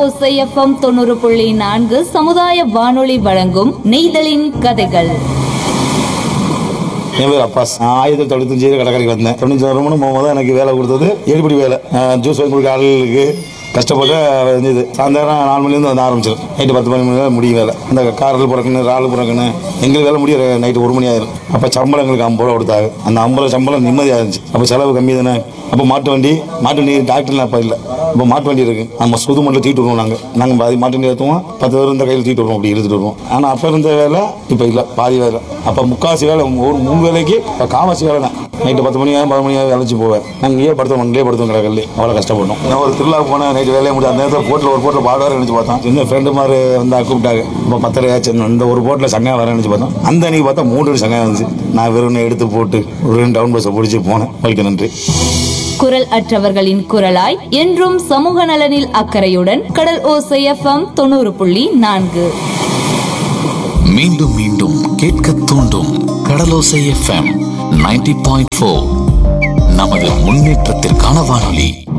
ஓசைஎஃப்எம் தொண்ணூறு புள்ளி நான்கு சமுதாய வானொலி வழங்கும் நெய்தலின் கதைகள் என் பேர் அப்பாஸ் நான் ஆயிரத்தி தொண்ணூத்தஞ்சு கடற்கரைக்கு வந்தேன் தொண்ணூற்றி வருமானம் போகும்போது எனக்கு வேலை கொடுத்தது எடுபடி வேலை அஹ் ஜூஸ் வாங்கி கொடுக்க ஆளுகளுக்கு கஷ்டப்பட்டு இருந்தது சாயந்தரம் நாலு மணிலேருந்து வந்து ஆரம்பிச்சிடும் நைட்டு பத்து மணி மேலே முடியும் வேலை அந்த காரில் பிறக்கணும் ரால் பிறக்கணும் எங்களுக்கு வேலை முடிய நைட்டு ஒரு மணி ஆயிரும் அப்போ சம்பளம் எங்களுக்கு ஐம்பது ரூபா கொடுத்தாங்க அந்த ஐம்பது ரூபா சம்பளம் நிம்மதியாக இருந்துச்சு அப்போ செலவு கம்மி தானே அப்போ மாட்டு வண்டி மாட்டு வண்டி டாக்டர்லாம் அப்போ இல்லை இப்போ மாட்டு வண்டி இருக்கு நம்ம சுது மட்டும் தூக்கிட்டு வருவோம் நாங்கள் நாங்கள் பாதி மாட்டு வண்டி ஏற்றுவோம் பத்து பேர் இந்த கையில் தூக்கிட்டு வருவோம் அப்படி எடுத்துட்டு வருவோம் ஆனால் அப்போ இருந்த வேலை இப்போ இல்லை பாதி வேலை அப்போ முக்காசி வேலை ஒரு மூணு வேலைக்கு இப்போ காவாசி வேலை தான் நைட்டு பத்து மணி ஆகும் பதினொரு மணி ஆகும் அழைச்சி போவேன் நாங்கள் இங்கே படுத்தோம் மண்ணிலே படுத்தோம் கிடக்கல்லே அவ்வளோ கஷ்டப்பட்டோம் நான் ஒரு திருவிழா போனேன் நைட்டு வேலையை முடியாது அந்த நேரத்தில் போட்டில் ஒரு போட்டில் பாடுவார் நினச்சி பார்த்தோம் சின்ன ஃப்ரெண்டு மாதிரி வந்தா கூப்பிட்டாங்க இப்போ பத்தரை ஆச்சு இந்த ஒரு போட்டில் சங்கம் வரேன் நினச்சி பார்த்தோம் அந்த அன்னைக்கு பார்த்தா மூணு சங்கம் வந்துச்சு நான் வெறும் எடுத்து போட்டு ஒரு ரெண்டு டவுன் பஸ்ஸை பிடிச்சி போனேன் வாழ்க்கை நன்றி குரல் அற்றவர்களின் குரலாய் என்றும் சமூக நலனில் அக்கறையுடன் கடல் ஓசைஎஃப்எம் தொண்ணூறு புள்ளி நான்கு மீண்டும் மீண்டும் கேட்க தூண்டும் Kadalosai FM ninety point four நமது முன்னேற்றத்திற்கான வானொலி